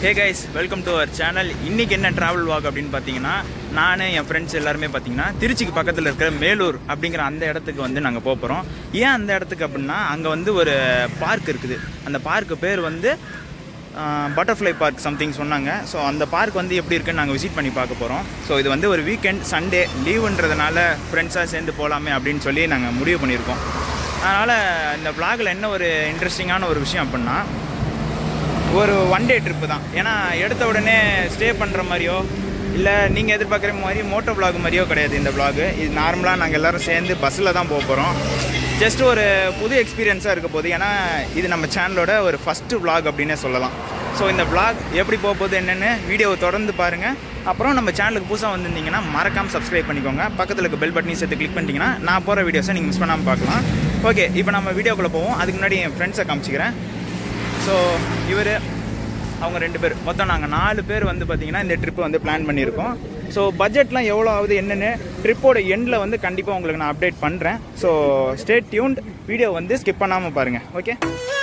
Hey guys welcome to our channel இன்னைக்கு என்ன travel walk அப்படின்னு பார்த்தீங்கன்னா நான் என் ஃப்ரெண்ட்ஸ் எல்லாருமே பார்த்தீங்கன்னா திருச்சிக்கு பக்கத்தில் இருக்கிற மேலூர் அப்படிங்கிற அந்த இடத்துக்கு வந்து நாங்கள் போக போகிறோம் ஏன் அந்த இடத்துக்கு அப்படின்னா அங்கே வந்து ஒரு பார்க் இருக்குது அந்த பார்க்கு பேர் வந்து பட்டர்ஃப்ளை பார்க் சம்திங் சொன்னாங்க ஸோ அந்த பார்க் வந்து எப்படி இருக்குன்னு நாங்கள் விசிட் பண்ணி பார்க்க போகிறோம் ஸோ இது வந்து ஒரு வீக்கெண்ட் சண்டே லீவுன்றதுனால ஃப்ரெண்ட்ஸாக சேர்ந்து போகலாமே அப்படின்னு சொல்லி நாங்கள் முடிவு பண்ணியிருக்கோம் அதனால் இந்த vlogல என்ன ஒரு இன்ட்ரெஸ்டிங்கான ஒரு விஷயம் அப்படின்னா ஒரு ஒன் டே ட்ரிப்பு தான் ஏன்னா எடுத்த உடனே ஸ்டே பண்ணுற மாதிரியோ இல்லை நீங்கள் எதிர்பார்க்குற மாதிரி மோட்டோ vlog மாதிரியோ கிடையாது இந்த vlog இது நார்மலாக நாங்கள் எல்லோரும் சேர்ந்து பஸ்ஸில் தான் போக போகிறோம் ஜஸ்ட் ஒரு புது எக்ஸ்பீரியன்ஸாக இருக்க போகுது ஏன்னா இது நம்ம சேனலோட ஒரு ஃபஸ்ட்டு vlog அப்படின்னே சொல்லலாம் ஸோ இந்த vlog எப்படி போக போகுது என்னென்னு வீடியோவை தொடர்ந்து பாருங்கள் அப்புறம் நம்ம சேனலுக்கு புதுசாக வந்திருந்தீங்கன்னா மறக்காமல் சப்ஸ்கிரைப் பண்ணிக்கோங்க பக்கத்தில் இருக்க பெல் பட்டனையும் சேர்த்து கிளிக் பண்ணிட்டீங்கன்னா நான் போகிற வீடியோஸை நீங்கள் மிஸ் பண்ணாமல் பார்க்கலாம் ஓகே இப்போ நம்ம வீடியோக்குள்ளே போவோம் அதுக்கு முன்னாடி என் ஃப்ரெண்ட்ஸை காமிச்சிக்கிறேன் ஸோ இவர் அவங்க ரெண்டு பேர் மொத்தம் நாங்கள் நாலு பேர் வந்து பார்த்தீங்கன்னா இந்த ட்ரிப்பை வந்து பிளான் பண்ணியிருக்கோம் ஸோ பட்ஜெட்லாம் எவ்வளோ ஆகுது என்னென்னு ட்ரிப்போட எண்டில் வந்து கண்டிப்பாக உங்களுக்கு நான் அப்டேட் பண்ணுறேன் ஸோ ஸ்டே டியூன்ட் வீடியோ வந்து ஸ்கிப் பண்ணாமல் பாருங்கள் ஓகே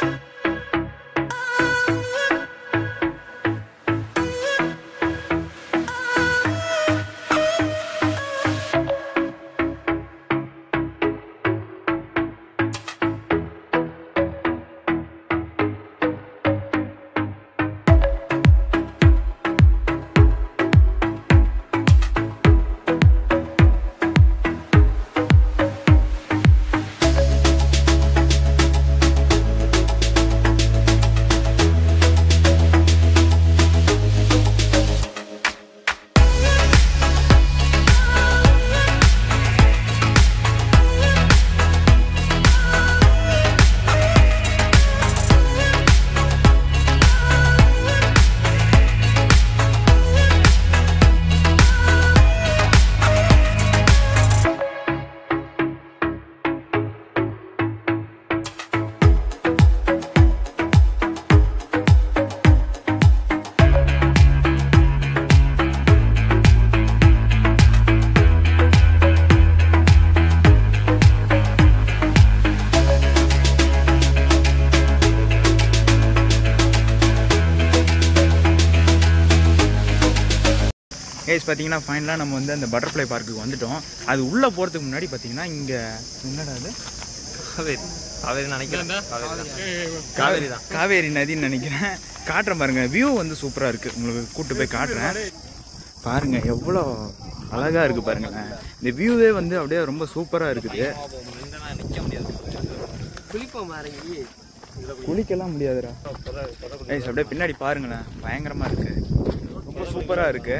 கேஸ் பார்த்தீங்கன்னா ஃபைனலாக நம்ம வந்து அந்த பட்டர்ஃப்ளை பார்க்குக்கு வந்துட்டோம் அது உள்ளே போகிறதுக்கு முன்னாடி பார்த்தீங்கன்னா இங்கே என்னடா அது காவேரி காவேரி நினைக்கிறேன் காவேரி தான் காவேரி நதின்னு நினைக்கிறேன் காட்டுறேன் பாருங்க வியூ வந்து சூப்பராக இருக்குது உங்களுக்கு கூட்டு போய் காட்டுறேன் பாருங்க எவ்வளோ அழகாக இருக்குது பாருங்களேன் இந்த வியூவே வந்து அப்படியே ரொம்ப சூப்பராக இருக்குது நிற்க முடியாது குளிப்போம் இறங்கி குளிக்கலாம் முடியாதுடா ஐஸ் அப்படியே பின்னாடி பாருங்களேன் பயங்கரமா இருக்கு ரொம்ப சூப்பரா இருக்கு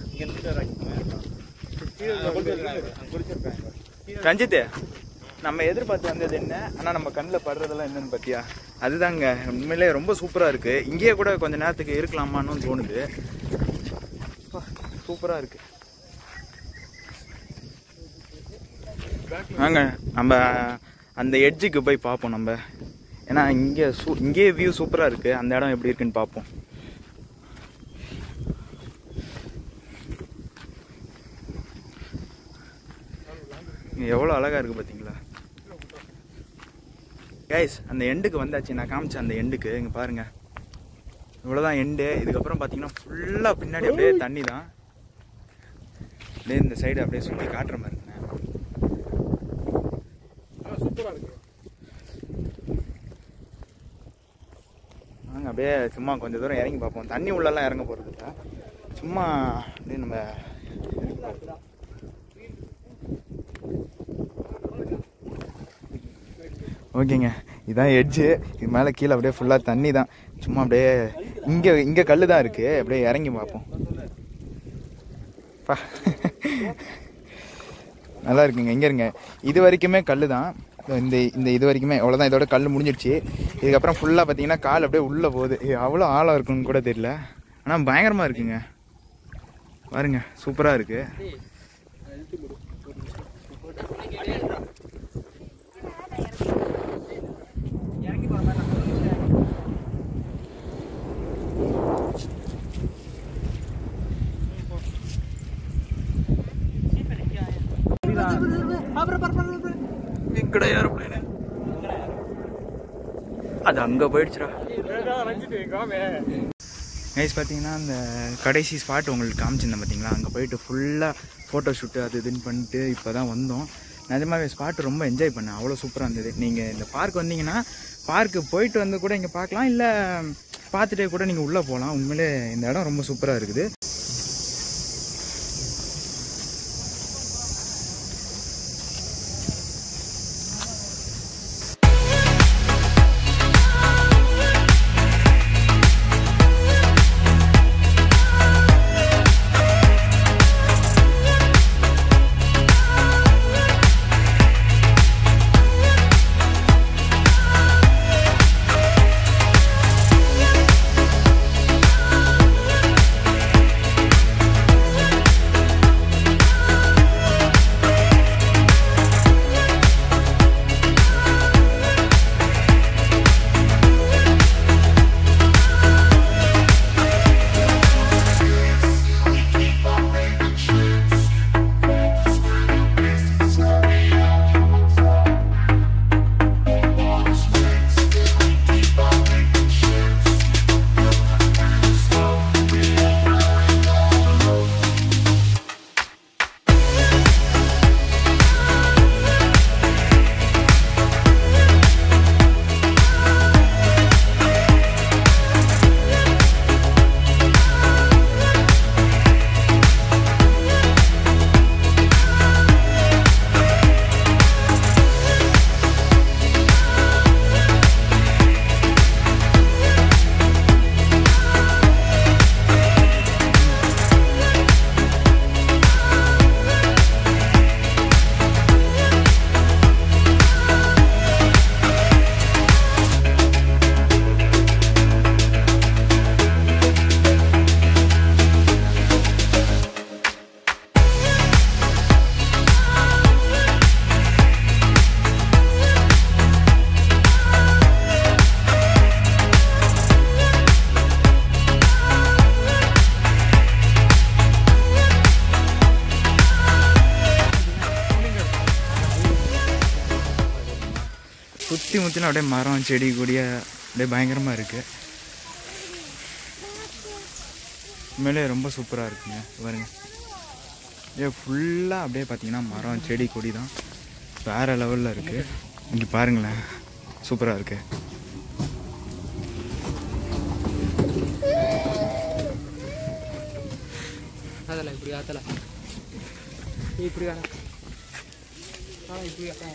ரஞ்சித் நம்ம எதிர்பார்த்து வந்தது என்ன ஆனா நம்ம கண்ணில் படுறதெல்லாம் என்னன்னு பார்த்தியா அதுதாங்க உண்மையிலே ரொம்ப சூப்பரா இருக்கு இங்கேயே கூட கொஞ்ச நேரத்துக்கு இருக்கலாமான்னு தோணுது அப்பா, சூப்பரா இருக்கு வாங்க நம்ம அந்த எட்ஜுக்கு போய் பார்ப்போம் நம்ம ஏன்னா இங்கே சூ இங்கேயே வியூ சூப்பராக இருக்குது அந்த இடம் எப்படி இருக்குன்னு பார்ப்போம் இங்க எவ்வளோ அழகாக இருக்குது பார்த்தீங்களா கைஸ் அந்த எண்டுக்கு வந்தாச்சு நான் காமிச்சேன் அந்த எண்டுக்கு இங்கே பாருங்கள் இவ்வளோதான் எண்டு இதுக்கப்புறம் பார்த்தீங்கன்னா ஃபுல்லாக பின்னாடி அப்படியே தண்ணி தான் அப்படியே இந்த சைடு அப்படியே சுற்றி காட்டுற மாதிரி இருக்குண்ணே. நாங்கள் அப்படியே சும்மா கொஞ்சம் தூரம் இறங்கி பார்ப்போம் தண்ணி உள்ளெல்லாம் இறங்க போகிறது இல்லை சும்மா அப்படியே நம்ம இறங்கி பார்ப்போம். ஓகேங்க இதான் எட்ஜு இது மேலே கீழே அப்படியே ஃபுல்லாக தண்ணி தான் சும்மா அப்படியே இங்கே இங்கே கல் தான் இருக்குது அப்படியே இறங்கி பார்ப்போம் பா நல்லா இருக்குங்க இங்கே இருங்க இது வரைக்குமே கல் தான் இந்த இந்த இது வரைக்குமே அவ்வளோதான் இதோட கல் முடிஞ்சிடுச்சு இதுக்கப்புறம் ஃபுல்லாக பார்த்தீங்கன்னா கால் அப்படியே உள்ளே போகுது இது அவ்வளோ ஆழம் இருக்குன்னு கூட தெரியல ஆனால் பயங்கரமாக இருக்குங்க பாருங்க சூப்பராக இருக்கு எங்கடா ஏரோப்ளேனு அது அங்க போயிடுச்சுடா கைஸ் பார்த்தீங்கன்னா அந்த கடைசி ஸ்பாட் உங்களுக்கு காமிச்சிருந்தேன் பார்த்தீங்களா அங்கே போயிட்டு ஃபுல்லாக ஃபோட்டோ ஷூட்டு அது இதுன்னு பண்ணிட்டு இப்போ தான் வந்தோம் நிஜமாவே ஸ்பாட் ரொம்ப என்ஜாய் பண்ணேன் அவ்வளோ சூப்பராக இருந்தது நீங்கள் இந்த பார்க் வந்தீங்கன்னா பார்க்கு போயிட்டு வந்து கூட இங்கே பார்க்கலாம் இல்லை பார்த்துட்டே கூட நீங்கள் உள்ளே போகலாம் உண்மையிலே இந்த இடம் ரொம்ப சூப்பராக இருக்குது சுற்றி முற்றிலும் அப்படியே மரம் செடி கொடிய அப்படியே பயங்கரமாக இருக்குது உண்மையிலே ரொம்ப சூப்பராக இருக்குங்க பாருங்க அப்படியே ஃபுல்லாக அப்படியே பார்த்தீங்கன்னா மரம் செடி கொடி தான் வேறு லெவலில் இருக்குது இங்கே பாருங்களேன் சூப்பராக இருக்கு அதல இப்படி ஆத்தல இப்படி ஆனா ஆ இப்படி ஆ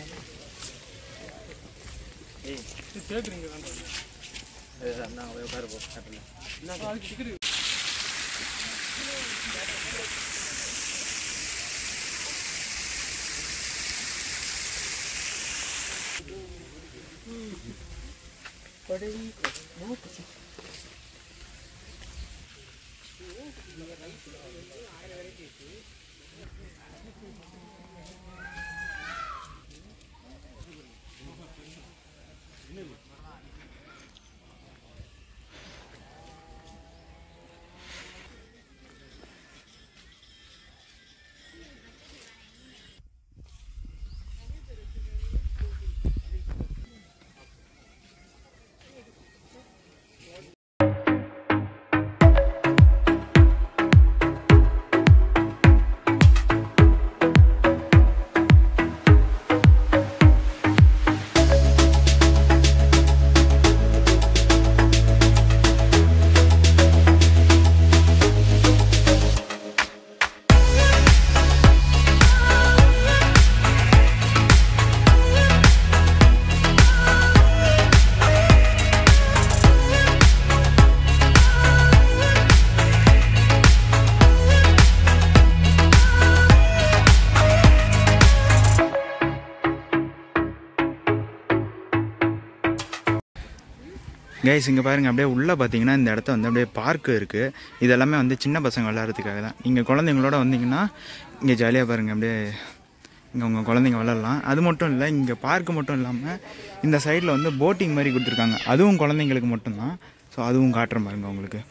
கைஸ் இங்கே பாருங்கள் அப்படியே உள்ளே பார்த்தீங்கன்னா இந்த இடத்த வந்து அப்படியே பார்க்கு இருக்குது இதெல்லாமே வந்து சின்ன பசங்க விளையாடுறதுக்காக தான் நீங்கள் குழந்தைங்களோட வந்தீங்கன்னா இங்கே ஜாலியாக பாருங்கள் அப்படியே இங்கே உங்கள் குழந்தைங்க விளாட்லாம் அது மட்டும் இல்லை இங்கே பார்க்கு மட்டும் இல்லாமல் இந்த சைடில் வந்து போட்டிங் மாதிரி கொடுத்துருக்காங்க அதுவும் குழந்தைங்களுக்கு மட்டும்தான் ஸோ அதுவும் காட்டுறேன் பாருங்க உங்களுக்கு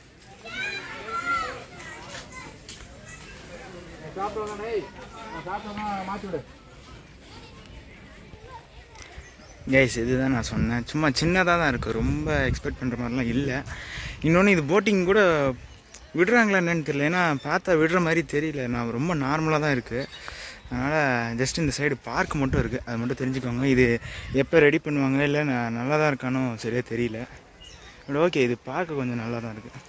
கைஸ் இதுதான் நான் சொன்னேன் சும்மா சின்னதாக தான் இருக்குது ரொம்ப எக்ஸ்பெக்ட் பண்ணுற மாதிரிலாம் இல்லை இன்னொன்று இது போட்டிங் கூட விடுறாங்களா என்னன்னு தெரியல ஏன்னா பார்த்தா விடுற மாதிரி தெரியல நான் ரொம்ப நார்மலாக தான் இருக்குது அதனால் ஜஸ்ட் இந்த சைடு பார்க் மட்டும் இருக்குது அது மட்டும் தெரிஞ்சுக்கோங்க இது எப்போ ரெடி பண்ணுவாங்க இல்லை ந- நல்லா தான் இருக்கானோ சரியாக தெரியல பட் ஓகே இது பார்க்க கொஞ்சம் நல்லா தான் இருக்குது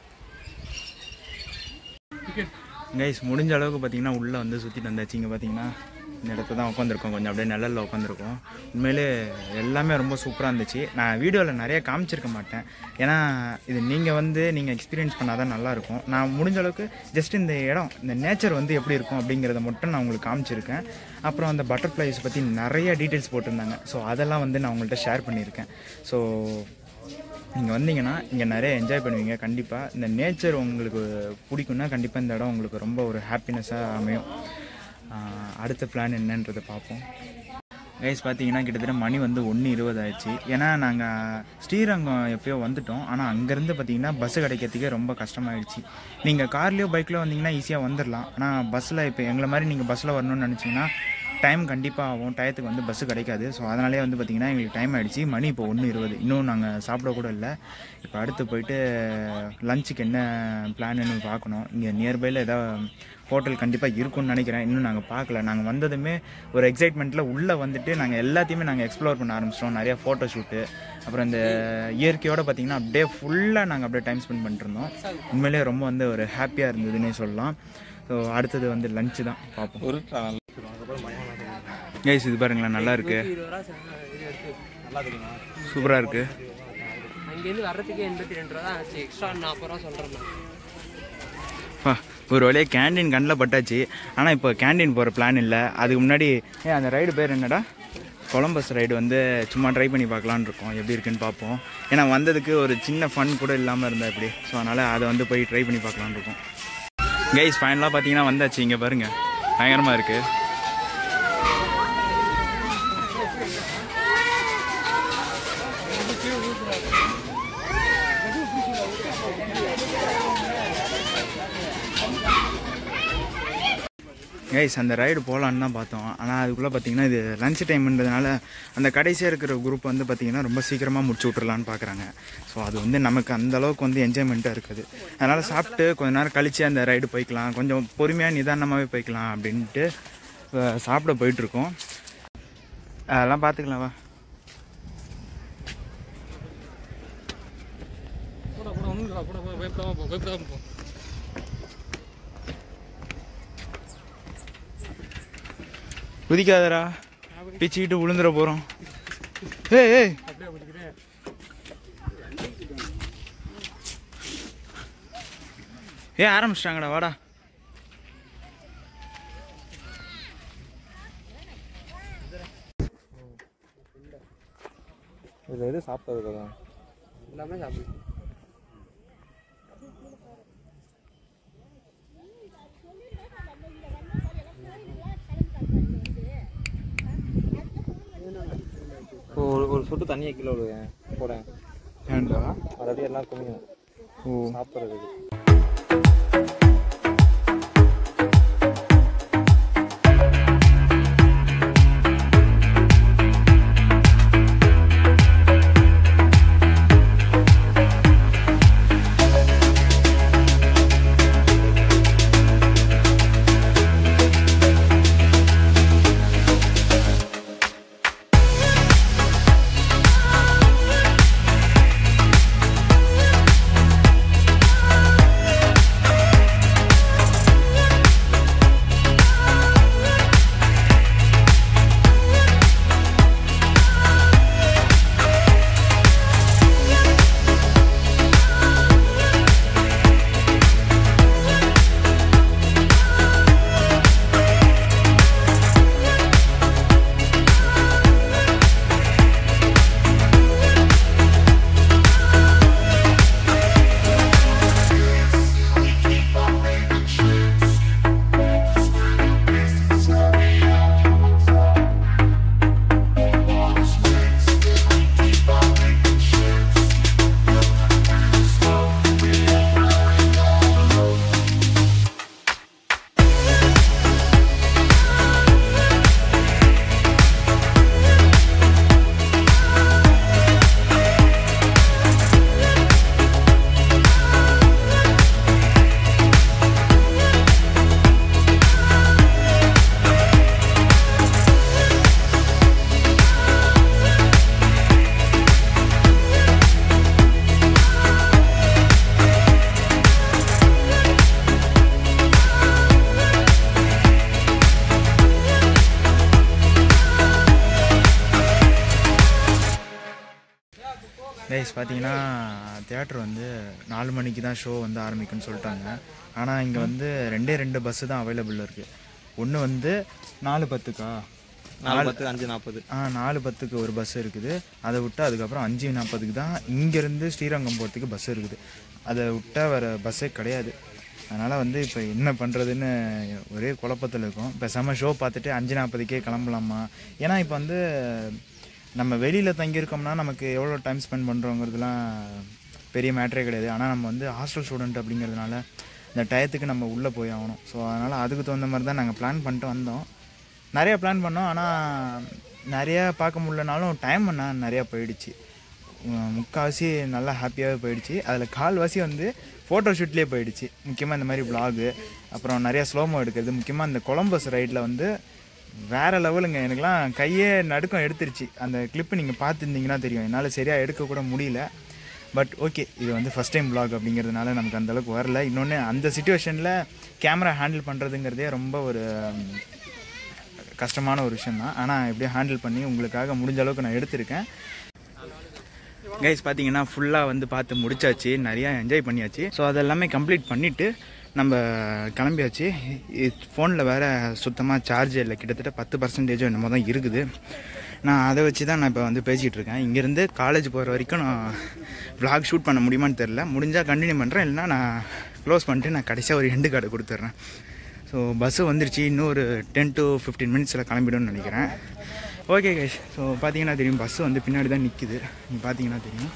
கைஸ் முடிஞ்ச அளவுக்கு பார்த்தீங்கன்னா உள்ளே வந்து சுற்றிட்டு வந்தாச்சு இங்கே பார்த்தீங்கன்னா இந்த இடத்துல தான் உட்காந்துருக்கோம் கொஞ்சம் அப்படியே நிழலில் உட்காந்துருக்கோம் உண்மையிலே எல்லாமே ரொம்ப சூப்பராக இருந்துச்சு நான் வீடியோவில் நிறைய காமிச்சிருக்க மாட்டேன் ஏன்னா இது நீங்கள் வந்து நீங்கள் எக்ஸ்பீரியன்ஸ் பண்ணால் தான் நல்லாயிருக்கும் நான் முடிஞ்ச அளவுக்கு ஜஸ்ட் இந்த இடம் இந்த நேச்சர் வந்து எப்படி இருக்கும் அப்படிங்கிறத மட்டும் நான் உங்களுக்கு காமிச்சிருக்கேன் அப்புறம் அந்த பட்டர்ஃப்ளைஸ் பற்றி நிறைய டீட்டெயில்ஸ் போட்டிருந்தாங்க ஸோ அதெல்லாம் வந்து நான் உங்கள்கிட்ட ஷேர் பண்ணியிருக்கேன் ஸோ நீங்கள் வந்தீங்கன்னா இங்கே நிறைய என்ஜாய் பண்ணுவீங்க கண்டிப்பாக இந்த நேச்சர் உங்களுக்கு பிடிக்கும்னா கண்டிப்பாக இந்த இடம் உங்களுக்கு ரொம்ப ஒரு ஹாப்பினஸ்ஸாக அமையும் ஆஹ் அடுத்த பிளான் என்னன்றதை பார்ப்போம் கைஸ் பார்த்தீங்கன்னா கிட்டத்தட்ட மணி வந்து ஒன்று இருபது ஆயிடுச்சு ஏன்னா நாங்கள் ஸ்ரீரங்கம் எப்பயோ வந்துட்டோம் ஆனால் அங்கேருந்து பார்த்தீங்கன்னா பஸ்ஸு கிடைக்கிறதுக்கே ரொம்ப கஷ்டமாயிடுச்சு நீங்கள் கார்லேயோ பைக்லேயோ வந்தீங்கன்னா ஈஸியாக வந்துடலாம் ஆனால் பஸ்ஸில் இப்போ எங்களை மாதிரி நீங்கள் பஸ்ஸில் வரணும்னு நினச்சிங்கன்னா டைம் கண்டிப்பாக ஆகும் டயத்துக்கு வந்து பஸ்ஸு கிடைக்காது ஸோ அதனாலே வந்து பார்த்திங்கன்னா எங்களுக்கு டைம் ஆகிடுச்சு மணி இப்போ ஒன்று இருபது இன்னும் நாங்கள் சாப்பிட கூட இல்லை இப்போ அடுத்து போயிட்டு லஞ்சுக்கு என்ன பிளான்னு பார்க்கணும் இங்கே நியர்பையில் ஏதாவது ஹோட்டல் கண்டிப்பாக இருக்கும்னு நினைக்கிறேன் இன்னும் நாங்கள் பார்க்கல நாங்கள் வந்ததுமே ஒரு எக்ஸைட்மெண்ட்டில் உள்ளே வந்துட்டு நாங்கள் எல்லாத்தையுமே நாங்கள் எக்ஸ்ப்ளோர் பண்ண ஆரம்பிச்சிட்டோம் நிறைய ஃபோட்டோ ஷூட்டு அப்புறம் இந்த இயற்கையோட பார்த்தீங்கன்னா அப்படியே ஃபுல்லாக நாங்கள் அப்படியே டைம் ஸ்பெண்ட் பண்ணிருந்தோம் உண்மையிலேயே ரொம்ப வந்து ஒரு ஹாப்பியாக இருந்ததுன்னே சொல்லலாம் ஸோ அடுத்தது வந்து லஞ்சு தான் பார்ப்போம் ஒரு கைஸ் இது பாருங்களேன் நல்லா இருக்கு இருபது ரூபா செ- இது எடுத்து நல்லா தெரியுமா சூப்பராக இருக்கு அங்கேருந்து வர்றதுக்கே எண்பத்தி ரெண்டு ரூபா தான் ஆச்சு எக்ஸ்ட்ரா நாற்பது ரூபா சொல்கிறேன் நான் பா ஒரு வழியாக கேண்டீன் கண்ணில் பட்டாச்சு ஆனால் இப்போ கேண்டீன் போகிற பிளான் இல்லை அதுக்கு முன்னாடி ஏ அந்த ரைடு பேர் என்னடா கொலம்பஸ் ரைடு வந்து சும்மா ட்ரை பண்ணி பார்க்கலான்னு இருக்கோம் எப்படி இருக்குன்னு பார்ப்போம் ஏன்னா வந்ததுக்கு ஒரு சின்ன ஃபன் கூட இல்லாமல் இருந்தா இப்படி ஸோ அதனால் அதை வந்து போய் ட்ரை பண்ணி பார்க்கலான்னு இருக்கோம் கைஸ் ஃபைனலாக பார்த்தீங்கன்னா வந்தாச்சு இங்கே பாருங்கள் பயங்கரமாக இருக்குது கைஸ் அந்த ரைடு போகலான்னு தான் பார்த்தோம் ஆனால் அதுக்குள்ளே பார்த்தீங்கன்னா இது லஞ்ச் டைம்ன்றதுனால அந்த கடைசியாக இருக்கிற குரூப் வந்து பார்த்தீங்கன்னா ரொம்ப சீக்கிரமாக முடிச்சு விட்றலான்னு பார்க்குறாங்க ஸோ அது வந்து நமக்கு அந்த அளவுக்கு வந்து என்ஜாய்மெண்ட்டாக இருக்குது அதனால் சாப்பிட்டு கொஞ்ச நேரம் கழித்து அந்த ரைடு போய்க்கலாம் கொஞ்சம் பொறுமையாக நிதானமாகவே போய்க்கலாம் அப்படின்ட்டு அஹ், சாப்பிட போயிட்டுருக்கோம் அதெல்லாம் பார்த்துக்கலாம் வா கூட கூட ஒன்றும் இல்லை கூட போய் பயப்படாம போ பயப்படாம போ குதிக்காதடா பிச்சுக்கிட்டு விழுந்துட போகிறோம் ஏய் ஏய் அப்படியே பிடிக்கிறேன் ஏ ஆரம்பிச்சிட்டாங்கடா வாடா இதில் எது சாப்பிட்டது தான் எல்லாமே சாப்பிடு ஒரு ஒரு சொட்டு தண்ணியை கிலோ போட ஏன்டா அது அப்படியே எல்லாம் குமியும் ஓ சாப்பிட்றதுக்கு Thank கைஸ் பார்த்தீங்கன்னா தியேட்டர் வந்து நாலு மணிக்கு தான் ஷோ வந்து ஆரம்பிக்குன்னு சொல்லிட்டாங்க ஆனால் இங்கே வந்து ரெண்டே ரெண்டு பஸ்ஸு தான் அவைலபிள் இருக்குது ஒன்று வந்து நாலு பத்துக்கா நாலு பத்து அஞ்சு நாற்பது ஆ நாலு பத்துக்கு ஒரு பஸ் இருக்குது அதை விட்டு அதுக்கப்புறம் அஞ்சு நாற்பதுக்கு தான் இங்கேருந்து ஸ்ரீரங்கம் போகிறதுக்கு பஸ் இருக்குது அதை விட்டால் வேறு பஸ்ஸே கிடையாது அதனால் வந்து இப்போ என்ன பண்ணுறதுன்னு ஒரே குழப்பத்தில் இருக்கும் இப்போ செம ஷோ பார்த்துட்டு அஞ்சு நாற்பதுக்கே கிளம்பலாமா ஏன்னா இப்போ வந்து நம்ம வெளியில் தங்கியிருக்கோம்னா நமக்கு எவ்வளோ டைம் ஸ்பெண்ட் பண்ணுறோங்கிறதுலாம் பெரிய மேட்டரே கிடையாது ஆனால் நம்ம வந்து ஹாஸ்டல் ஸ்டூடெண்ட் அப்படிங்கிறதுனால இந்த டயத்துக்கு நம்ம உள்ளே போய் ஆகணும் ஸோ அதனால் அதுக்கு தகுந்த மாதிரி தான் நாங்கள் பிளான் பண்ணிட்டு வந்தோம் நிறைய பிளான் பண்ணோம் ஆனால் நிறையா பார்க்க முடியலனாலும் டைம் பண்ண நிறையா போயிடுச்சு உம், முக்கால்வாசி நல்லா ஹாப்பியாகவே போயிடுச்சு அதில் கால்வாசி வந்து ஃபோட்டோ ஷூட்லேயே போயிடுச்சு முக்கியமாக இந்த மாதிரி vlog அப்புறம் நிறையா ஸ்லோமோ எடுக்கிறது முக்கியமாக இந்த கொலம்பஸ் ரைடில் வந்து வேறு லெவலுங்க எனக்குலாம் கையே நடுக்கம் எடுத்துருச்சு அந்த கிளிப்பு நீங்கள் பார்த்துருந்தீங்கன்னா தெரியும் என்னால் சரியாக எடுக்கக்கூட முடியல பட் ஓகே இது வந்து ஃபஸ்ட் டைம் vlog அப்படிங்கிறதுனால நமக்கு அந்த அளவுக்கு வரல இன்னொன்று அந்த சுச்சுவேஷனில் கேமரா ஹேண்டில் பண்ணுறதுங்கிறதே ரொம்ப ஒரு உம், கஷ்டமான ஒரு விஷயம் தான் ஆனால் எப்படியும் ஹேண்டில் பண்ணி உங்களுக்காக முடிஞ்ச அளவுக்கு நான் எடுத்திருக்கேன் கைஸ் பார்த்தீங்கன்னா ஃபுல்லாக வந்து பார்த்து முடிச்சாச்சு நிறையா என்ஜாய் பண்ணியாச்சு ஸோ அதெல்லாமே கம்ப்ளீட் பண்ணிவிட்டு நம்ம கிளம்பியாச்சு ஃபோனில் வேறு சுத்தமாக சார்ஜ் இல்லை கிட்டத்தட்ட பத்து பர்சன்டேஜோ என்னமோ தான் இருக்குது நான் அதை வச்சு தான் நான் இப்போ வந்து பேசிகிட்டு இருக்கேன் இங்கேருந்து காலேஜ் போகிற வரைக்கும் நான் vlog ஷூட் பண்ண முடியுமான்னு தெரில முடிஞ்சால் கண்டினியூ பண்ணுறேன் இல்லைனா நான் க்ளோஸ் பண்ணிட்டு நான் கடைசியாக ஒரு எண்டு கார்டு கொடுத்துட்றேன் ஸோ பஸ்ஸு வந்துருச்சு இன்னும் ஒரு டென் டு ஃபிஃப்டீன் மினிட்ஸில் கிளம்பிடும்னு நினைக்கிறேன் ஓகே கைஸ் ஸோ பார்த்தீங்கன்னா தெரியும் பஸ்ஸு வந்து பின்னாடி தான் நிற்குது நீங்கள் பார்த்தீங்கன்னா தெரியும்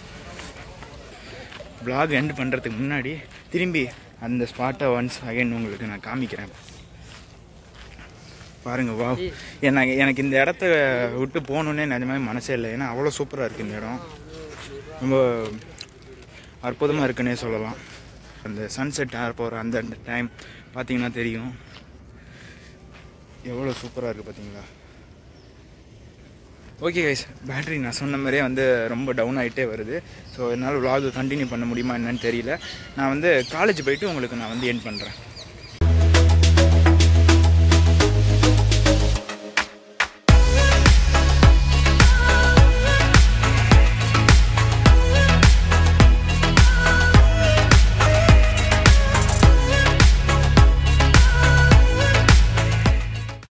vlog எண்ட் பண்ணுறதுக்கு முன்னாடி திரும்பி அந்த ஸ்பாட்டை ஒன்ஸ் அகைன் உங்களுக்கு நான் காமிக்கிறேன் பாருங்க வா எனக்கு எனக்கு இந்த இடத்த விட்டு போகணுன்னே நிஜமாவே மனசே இல்லை ஏன்னா அவ்வளோ சூப்பராக இருக்குது இந்த இடம் ரொம்ப அற்புதமாக இருக்குன்னே சொல்லலாம் அந்த சன்செட் ஆக போகிற அந்த டைம் பார்த்தீங்கன்னா தெரியும் எவ்வளோ சூப்பராக இருக்குது பார்த்தீங்களா ஓகே கைஸ் பேட்டரி நான் சொன்ன மாதிரியே வந்து ரொம்ப டவுன் ஆகிட்டே வருது ஸோ என்னால் vlog கண்டினியூ பண்ண முடியுமா என்னன்னு தெரியல நான் வந்து காலேஜ் போயிட்டு உங்களுக்கு நான் வந்து என் பண்ணுறேன்